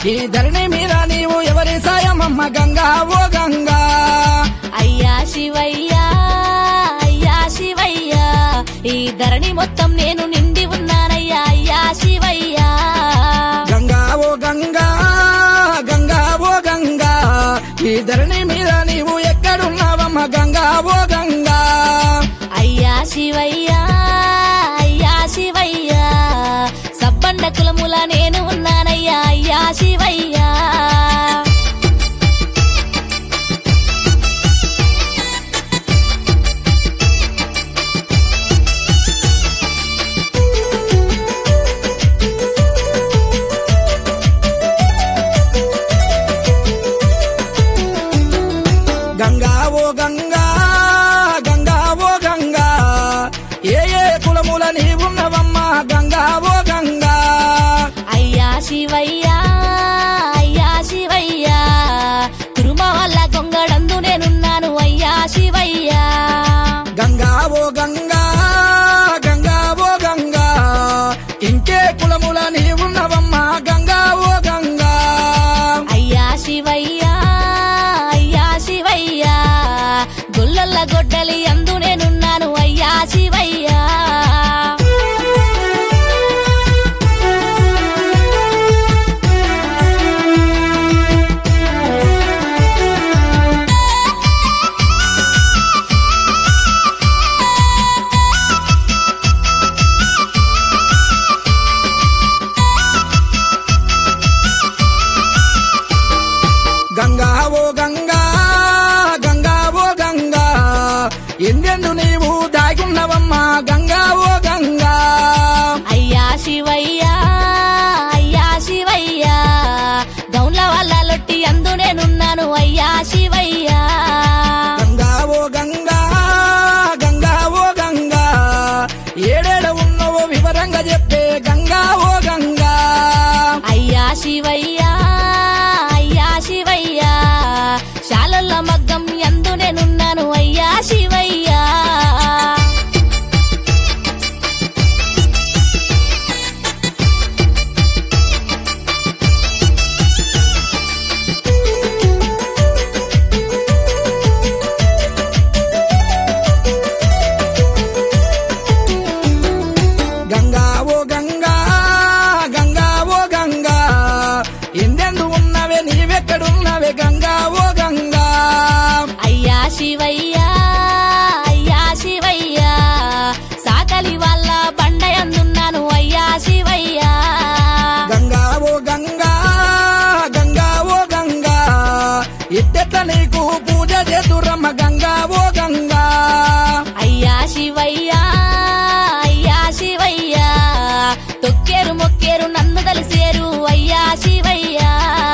ఈ ధరణి మీద నీవు ఎవరి సాయమమ్మ గంగా ఓ గంగా అయ్యా శివయ్యా అయ్యా శివయ్యా ఈ ధరణి మొత్తం నేను నిండి ఉన్నానయ్యా అయ్యా శివయ్యా గంగా ఓ గంగా గంగా ఓ గంగా ఈ ధరణి మీద నీవు ఎక్కడున్నావమ్మ గంగా ఓ గంగా అయ్యా శివయ్యా అయ్యా శివయ్యా సబ్బండ కులముల నేను ఉన్నానయ్యా అయ్యా శివయ్యా గంగా ఓ గంగా గంగా ఓ గంగా ఏ ఏ కులముల నీవున్నవమ్మ గంగా ఓ గంగా అయ్యా శివయ్యా అయ్యా శివయ్యా తిరుమ వల్ల గొంగడందు నేనున్నాను అయ్యా శివయ్యా గంగా ఓ గంగా గంగా ఓ గంగా ఇంకే కులముల నీవున్నవమ్మ గంగా ఓ గంగా అయ్యా శివయ్యా అయ్యా శివయ్యా గుల్లల్ల గొడ్డలి అందు నేనున్నాను అయ్యా శివయ్యా గంగా ఓ గంగా గంగా ఓ గంగా ఎందెందు నీవు దాగున్నవమ్మ గంగా ఓ గంగా అయ్యా శివయ్యా అయ్యా శివయ్యా గౌన్ల వల్ల లొట్టి అందు నేనున్నాను అయ్యా శివయ్యా గంగా ఓ గంగా గంగా ఓ గంగా ఏడేడ ఉన్నవో వివరంగా చెప్పే గంగా ఓ గంగా అయ్యా శివయ్యా అయ్యా శివయ్యా శాలల్ల మగ్గం ఎందు నేనున్నాను అయ్యా శివయ్యా గంగా ఓ గంగా గంగా ఓ గంగా ఎందెందు ఉన్నవే నీవెక్కడున్నవే గంగా ఓ గంగా అయ్యా శివయ్యా అయ్యా శివయ్యా సాకలి వాళ్ళ బండ అందున్నాను అయ్యా శివయ్యా గంగా ఓ గంగా గంగా ఓ గంగా ఇట్టెట్ల నీకు పూజ చేతురమ్మ గంగా ఓ గంగా అయ్యా శివయ్యా అయ్యా శివయ్యా తొక్కేరు మొక్కేరు నన్ను కలిసేరు అయ్యా శివయ్యా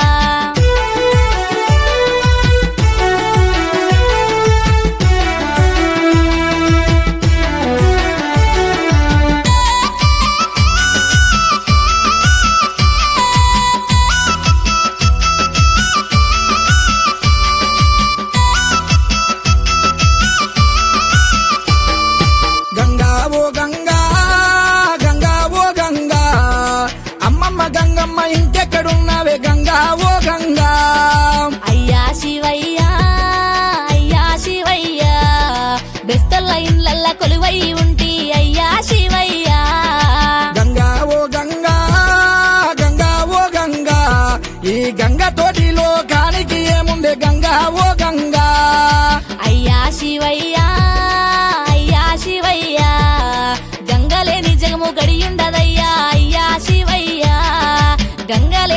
గంగా ఓ గంగా గంగా ఓ గంగా అమ్మమ్మ గంగమ్మ ఇంకెక్కడున్నావే గంగా ఓ గంగా అయ్యా శివయ్యా అయ్యా శివయ్యా బెస్తల్ల ఇండ్లల్ల కొలువై ఉంటి అయ్యా శివయ్యా గంగా ఓ గంగా గంగా ఓ గంగా ఈ గంగ తోటిలో కానికి ఏముంది గంగా ఓ గంగా అయ్యా శివయ్యా అయ్యా శివయ్యా గంగలేని జగము గడియుండదయ్యా అయ్యా శివయ్యా గంగలే